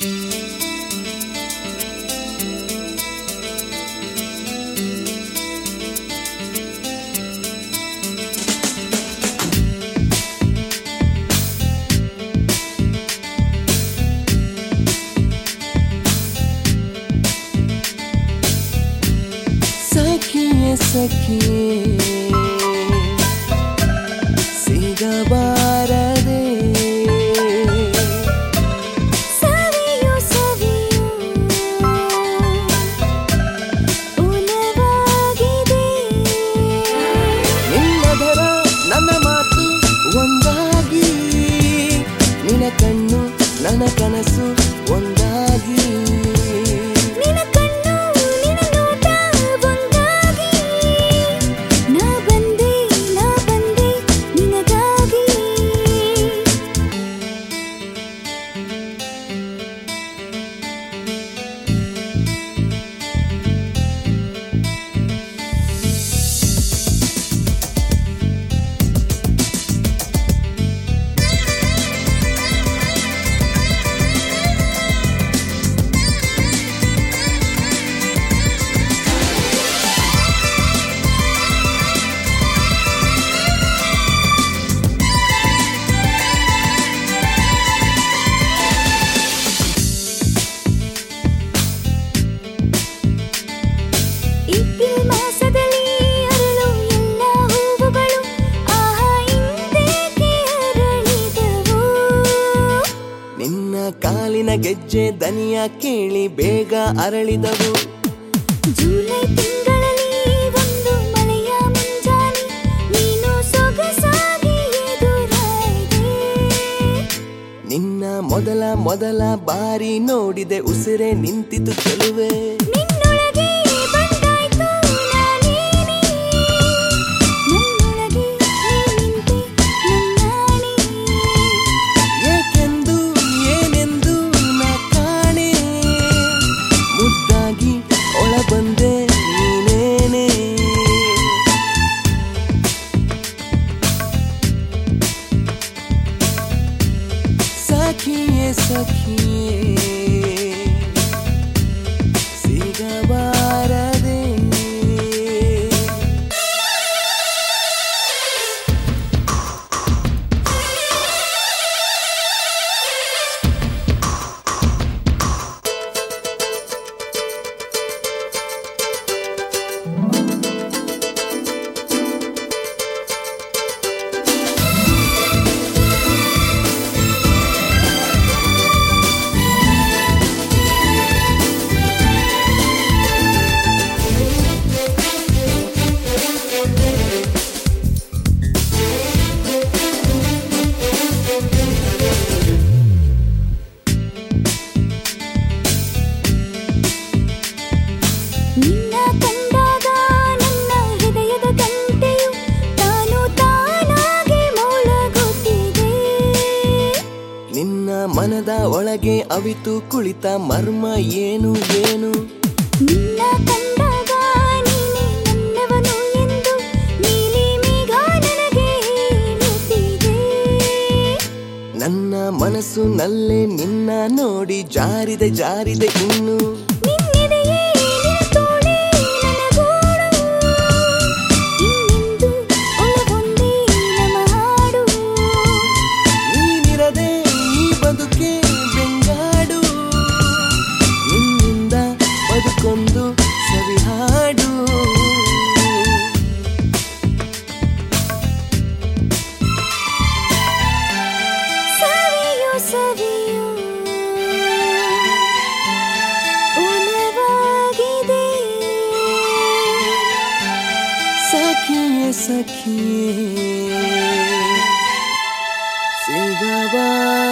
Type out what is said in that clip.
ಸಖಿಯೇ ಸಖಿಯೇ ಸಿಗಬಾರದೆ ಸವಿಯು ಸವಿಯು ಉಲವಾಗಿದೆ ನಿನ್ನದರ ನನ್ನ ಮಾತು ಒಂದಾಗಿ ನಿನ್ನ ಕಣ್ಣು ನನ್ನ ಕನಸು ಒಂದಾಗಿ ನಿನ್ನ ಕಣ್ಣು ನಿನ್ನ ನೋಟ ಒಂದಾಗಿ ನಾ ಬಂದೆ ನಾ ಬಂದೆ ನಿನಗಾಗಿ ಏಪ್ರಿಲ್ ಮಾಸದಲ್ಲಿ ಅರಳು ಎಲ್ಲ ಹೂವುಗಳು ಆಹಾ ಇಂದೇಕೆ ಅರಳಿದವು ನಿನ್ನ ಕಾಲಿನ ಗೆಜ್ಜೆ ದನಿಯ ಕೇಳಿ ಬೇಗ ಅರಳಿದವು ಜುಲೈ ತಿಂಗಳಲ್ಲಿ ಒಂದು ಮಳೆಯ ಮುಂಜಾನೆ ನೀನು ಸೊಗಸಾಗಿ ಎದುರಾದೆ ನಿನ್ನ ಮೊದಲ ಮೊದಲ ಬಾರಿ ನೋಡಿದೆ ಉಸಿರೇ ನಿಂತಿತು ಚೆಲುವೆ ನಿನ್ನೊಳಗೆ ಬಂದಾಯ್ತು ನಾನೇನೆ ನನ್ನೊಳಗೆ ನೀ ನಿಂತೆ ನನ್ನಾಣೆ ಏಕೆಂದು ಏನೆಂದು ನಾ ಕಾಣೆ ಮುದ್ದಾಗಿ ಒಳ ಬಂದೆ ನೀನೇನೆ ಸಖಿಯೇ ಸಖಿಯೇ ಸಿಗಬಾರದೆ ನಿನ್ನ ಕಂಡಾಗ ನನ್ನ ಹೃದಯದ ಗಂಟೆಯು ತಾನು ತಾನಾಗೆ ಮೊಳಗುತ್ತಿದೆ ನಿನ್ನ ಮನದ ಒಳಗೆ ಅವಿತು ಕುಳಿತ ಮರ್ಮ ಏನು ಏನು ನಿನ್ನ ಕಂಡಾಗ ನೀನೆ ನನ್ನವನು ಎಂದು ನೀಲಿ ಮೇಘ ನನಗೆ ಹೇಳುತ್ತಿದೆ ನನ್ನ ಮನಸ್ಸು ನಲ್ಲೇ ನಿನ್ನ ನೋಡಿ ಜಾರಿದೆ ಜಾರಿದೆ ಇನ್ನು ನಿನ್ನೆದೆಯೇ ನಿನ್ನ ತೋಳೆ ನನ್ನ ಗೋಡು ಇನ್ನೆಂದು ಒಳಗೊಂದೇ ನಮ್ಮ ಹಾಡು ನೀನಿರದೆ ಈ ಬದುಕೆ ಬೆಂಗಾಡು ನಿನ್ನಿಂದ ಬದುಕೊಂದು ಸವಿಹಾಡು ಸವಿಯು ಸವಿಯು ಉಲವಾಗಿದೆ ಸಖಿಯೇ ಸಖಿಯೇ ಸಿಗಬಾರದೆ